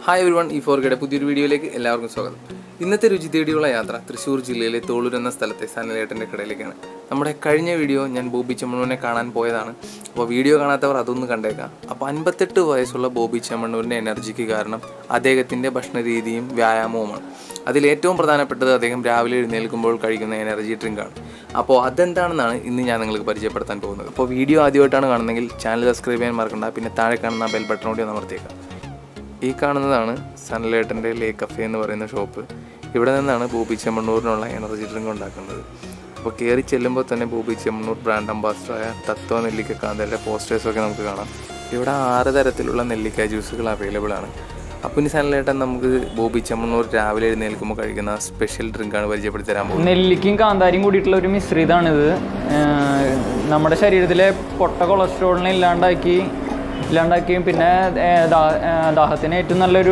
hi every one ഈ ഫോർഗയുടെ പുതിയൊരു വീഡിയോയിലേക്ക് എല്ലാവർക്കും സ്വാഗതം ഇന്നത്തെ രുചി തേടിയുള്ള യാത്ര തൃശ്ശൂർ ജില്ലയിലെ തോളൂർ എന്ന സ്ഥലത്തെ സനലേട്ടൻ്റെ കടയിലേക്കാണ് നമ്മുടെ കഴിഞ്ഞ വീഡിയോ ഞാൻ ബോബി ചെമ്മണ്ണൂരിനെ കാണാൻ പോയതാണ് അപ്പോൾ വീഡിയോ കാണാത്തവർ അതൊന്ന് കണ്ടേക്കാം അപ്പോൾ അൻപത്തെട്ട് വയസ്സുള്ള ബോബി ചെമ്മണ്ണൂരിൻ്റെ എനർജിക്ക് കാരണം അദ്ദേഹത്തിൻ്റെ ഭക്ഷണ രീതിയും വ്യായാമവുമാണ് അതിൽ ഏറ്റവും പ്രധാനപ്പെട്ടത് അദ്ദേഹം രാവിലെ എഴുന്നേൽക്കുമ്പോൾ കഴിക്കുന്ന എനർജി ഡ്രിങ്കാണ് അപ്പോൾ അതെന്താണെന്നാണ് ഇന്ന് ഞാൻ നിങ്ങൾക്ക് പരിചയപ്പെടുത്താൻ പോകുന്നത് അപ്പോൾ വീഡിയോ ആദ്യമായിട്ടാണ് കാണുന്നതെങ്കിൽ ചാനൽ സബ്സ്ക്രൈബ് ചെയ്യാൻ മറക്കണ്ട പിന്നെ താഴെ കാണുന്ന ബെൽ ബട്ടൺ കൂടി ഒന്ന് അമർത്തിയേക്കാം ഈ കാണുന്നതാണ് സൺലേട്ടൻ്റെ ലേ കഫേ എന്ന് പറയുന്ന ഷോപ്പ് ഇവിടെ നിന്നാണ് ബോബി ചെമ്മണ്ണൂരിനുള്ള എനർജി ഡ്രിങ്ക് ഉണ്ടാക്കുന്നത് അപ്പോൾ കയറി ചെല്ലുമ്പോൾ തന്നെ ബോബി ചെമ്മണ്ണൂർ ബ്രാൻഡ് അംബാസിഡറായ തത്വ നെല്ലിക്ക കാന്തയുടെ പോസ്റ്റേഴ്സൊക്കെ നമുക്ക് കാണാം ഇവിടെ ആറ് തരത്തിലുള്ള നെല്ലിക്ക ജ്യൂസുകൾ അവൈലബിൾ ആണ് അപ്പം ഇനി സൺലേട്ടൻ നമുക്ക് ബോബി ചെമ്മണ്ണൂർ രാവിലെ എഴുന്നേൽക്കുമ്പോൾ കഴിക്കുന്ന സ്പെഷ്യൽ ഡ്രിങ്കാണ് പരിചയപ്പെടുത്തി തരാൻ പോകുന്നത് നെല്ലിക്കും കാന്താരിയും കൂടിയിട്ടുള്ള ഒരു മിശ്രിതമാണിത് ഏഹ് നമ്മുടെ ശരീരത്തിലെ പൊട്ട കൊളസ്ട്രോളിനെ ഇല്ലാണ്ടാക്കി ഇല്ലാണ്ടാക്കിയും പിന്നെ ഏഹ് ദാ- ഏഹ് ദാഹത്തിന് ഏറ്റവും നല്ലൊരു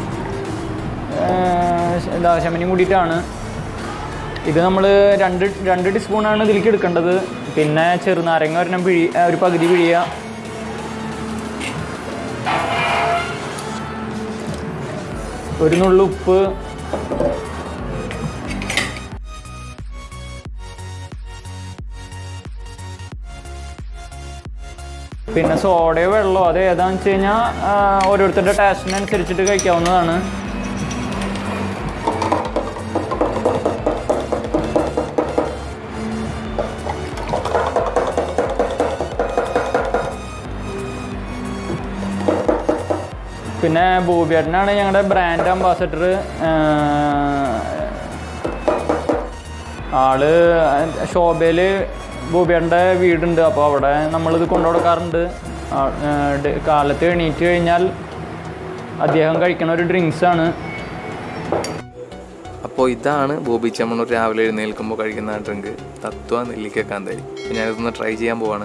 ഏഹ് ദാഹശമനം കൂടിയിട്ടാണ് ഇത് നമ്മൾ രണ്ട് രണ്ട് ടീസ്പൂണാണ് ഇതിലേക്ക് എടുക്കേണ്ടത് പിന്നെ ചെറുനാരങ്ങ ഒരെണ്ണം പിഴി ഏഹ് ഒരു പകുതി പിഴിയുക ഒരു നുള്ളു ഉപ്പ് പിന്നെ സോഡയോ വെള്ളമോ അത് ഏതാണെന്ന് വെച്ച് കഴിഞ്ഞാൽ ഓരോരുത്തരുടെ ടേസ്റ്റിനനുസരിച്ചിട്ട് കഴിക്കാവുന്നതാണ് പിന്നെ ബോബിയേട്ടനാണ് ഞങ്ങളുടെ ബ്രാൻഡ് അംബാസഡർ ആള് ശോഭയിൽ ബോബിയേട്ടൻ്റെ വീടുണ്ട് അപ്പോൾ അവിടെ നമ്മളിത് കൊണ്ടു കൊടുക്കാറുണ്ട് ആ- ഏഹ് ഡ- കാലത്ത് എണീറ്റ് കഴിഞ്ഞാൽ അദ്ദേഹം കഴിക്കുന്ന ഒരു ഡ്രിങ്ക്സ് ആണ് അപ്പോൾ ഇതാണ് ബോബി ചെമ്മണ്ണൂർ രാവിലെ എഴുന്നേൽക്കുമ്പോൾ കഴിക്കുന്ന ഡ്രിങ്ക് തത്വ നെല്ലിക്ക കാന്താരി അപ്പോൾ ഞാനിതൊന്ന് ട്രൈ ചെയ്യാൻ പോവാണ്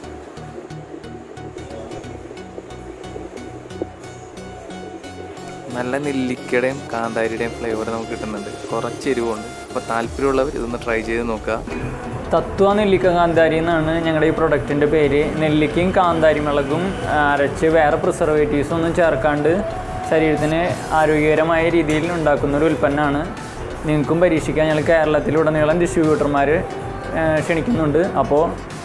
നല്ല നെല്ലിക്കയുടെയും കാന്താരിയുടെയും ഫ്ലേവർ നമുക്ക് കിട്ടുന്നുണ്ട് കുറച്ച് എരിവുണ്ട് അപ്പോൾ താല്പര്യമുള്ളവർ ഇതൊന്ന് ട്രൈ ചെയ്ത് നോക്കുക തത്വ നെല്ലിക്ക കാന്താരി എന്നാണ് ഞങ്ങളുടെ ഈ പ്രൊഡക്റ്റിൻ്റെ പേര് നെല്ലിക്കയും കാന്താരി മുളകും ആ, അരച്ച് വേറെ പ്രിസർവേറ്റീവ്സ് ഒന്നും ചേർക്കാണ്ട് ശരീരത്തിന് ആരോഗ്യകരമായ രീതിയിൽ ഉണ്ടാക്കുന്ന ഒരു ഉൽപ്പന്നമാണ് നിങ്ങൾക്കും പരീക്ഷിക്കാൻ ഞങ്ങൾ കേരളത്തിലുടനീളം ഡിസ്ട്രിബ്യൂട്ടർമാർ ക്ഷണിക്കുന്നുണ്ട് അപ്പോൾ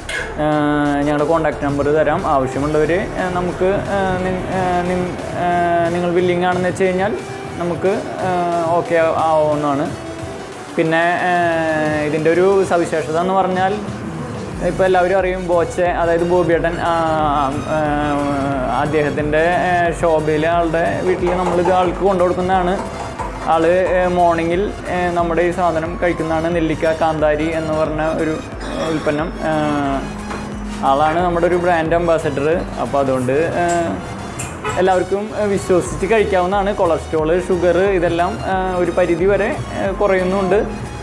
ഞങ്ങളുടെ കോൺടാക്റ്റ് നമ്പർ തരാം ആവശ്യമുള്ളവർ നമുക്ക് ആ, നി- ആ, നി- ആ, നിങ്ങൾ വില്ലിംഗ് ആണെന്ന് വെച്ച് കഴിഞ്ഞാൽ നമുക്ക് ഓക്കെ ആവുന്നതാണ് പിന്നെ ഏഹ്, ഇതിൻ്റെ ഒരു സവിശേഷത എന്ന് പറഞ്ഞാൽ ഇപ്പോൾ എല്ലാവരും അറിയും ബോച്ചെ അതായത് ബോബിയേട്ടൻ ആ, ആ, അദ്ദേഹത്തിൻ്റെ ഷോബയിലെ ആളുടെ വീട്ടിൽ നമ്മളിത് ആൾക്ക് കൊണ്ടു കൊടുക്കുന്നതാണ് ആള് മോർണിംഗിൽ നമ്മുടെ ഈ സാധനം കഴിക്കുന്നതാണ് നെല്ലിക്ക കാന്താരി എന്ന് പറഞ്ഞ ഒരു ഉൽപ്പന്നം ഏഹ്, ആളാണ് നമ്മുടെ ഒരു ബ്രാൻഡ് അംബാസഡർ അപ്പോൾ അതുകൊണ്ട് ഏഹ്, എല്ലാവർക്കും ഏഹ്, വിശ്വസിച്ച് കഴിക്കാവുന്നതാണ് കൊളസ്ട്രോൾ ഷുഗർ ഇതെല്ലാം ഏഹ്, ഒരു പരിധി വരെ ഏഹ്, കുറയുന്നുണ്ട്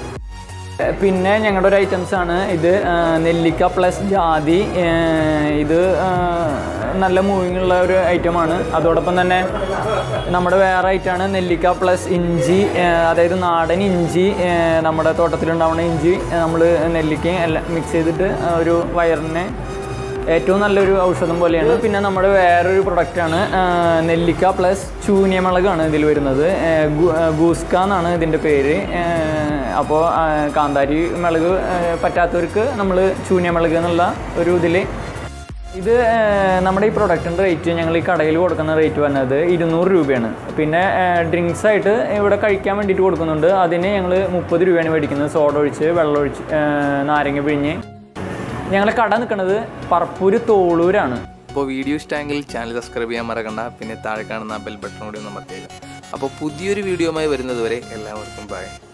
ഏഹ്, പിന്നെ ഞങ്ങളുടെ ഒരു ഐറ്റംസ് ആണ് ഇത് ഏഹ്, നെല്ലിക്ക പ്ലസ് ജാതി ഏഹ്, ഇത് ഏഹ്, നല്ല മൂവിങ് ഉള്ള ഒരു ഐറ്റമാണ് അതോടൊപ്പം തന്നെ നമ്മുടെ വേറെ ഐറ്റമാണ് നെല്ലിക്ക പ്ലസ് ഇഞ്ചി ഏഹ്, അതായത് നാടൻ ഇഞ്ചി ഏഹ്, നമ്മുടെ തോട്ടത്തിലുണ്ടാവുന്ന ഇഞ്ചി നമ്മൾ നെല്ലിക്കയും എല്ലാം മിക്സ് ചെയ്തിട്ട് ആ ഒരു വയറിനെ ഏറ്റവും നല്ലൊരു ഔഷധം പോലെയാണ് പിന്നെ നമ്മുടെ വേറൊരു പ്രൊഡക്റ്റാണ് നെല്ലിക്ക പ്ലസ് ചൂനിയമുളകാണ് ഇതിൽ വരുന്നത് ഏഹ് ഗു- ഏഹ് ഗൂസ്ക എന്നാണ് ഇതിൻ്റെ പേര് അപ്പോൾ കാന്താരി മുളക് ഏഹ് പറ്റാത്തവർക്ക് നമ്മൾ ചൂനിയമുളക് എന്നുള്ള ഒരു ഇതിൽ ഇത് ഏഹ് നമ്മുടെ ഈ പ്രൊഡക്റ്റിൻ്റെ റേറ്റ് ഞങ്ങൾ ഈ കടയിൽ കൊടുക്കുന്ന റേറ്റ് വന്നത് ഇരുന്നൂറ് രൂപയാണ് പിന്നെ ഡ്രിങ്ക്സ് ആയിട്ട് ഇവിടെ കഴിക്കാൻ വേണ്ടിയിട്ട് കൊടുക്കുന്നുണ്ട് അതിന് ഞങ്ങൾ മുപ്പത് രൂപയാണ് മേടിക്കുന്നത് സോഡ ഒഴിച്ച് വെള്ളം ഒഴിച്ച് ഏഹ് നാരങ്ങ പിഴിഞ്ഞ് ഞങ്ങളെ കട നിൽക്കുന്നത് പറപ്പൂര് തോളൂരാണ് അപ്പോൾ വീഡിയോ ഇഷ്ടമെങ്കിൽ ചാനൽ സബ്സ്ക്രൈബ് ചെയ്യാൻ മറക്കണ്ട പിന്നെ താഴെ കാണുന്ന ബെൽ ബട്ടൺ കൂടി ഒന്ന് അമർത്തിയേക്കാം അപ്പോൾ പുതിയൊരു വീഡിയോയുമായി വരുന്നതുവരെ എല്ലാവർക്കും ബൈ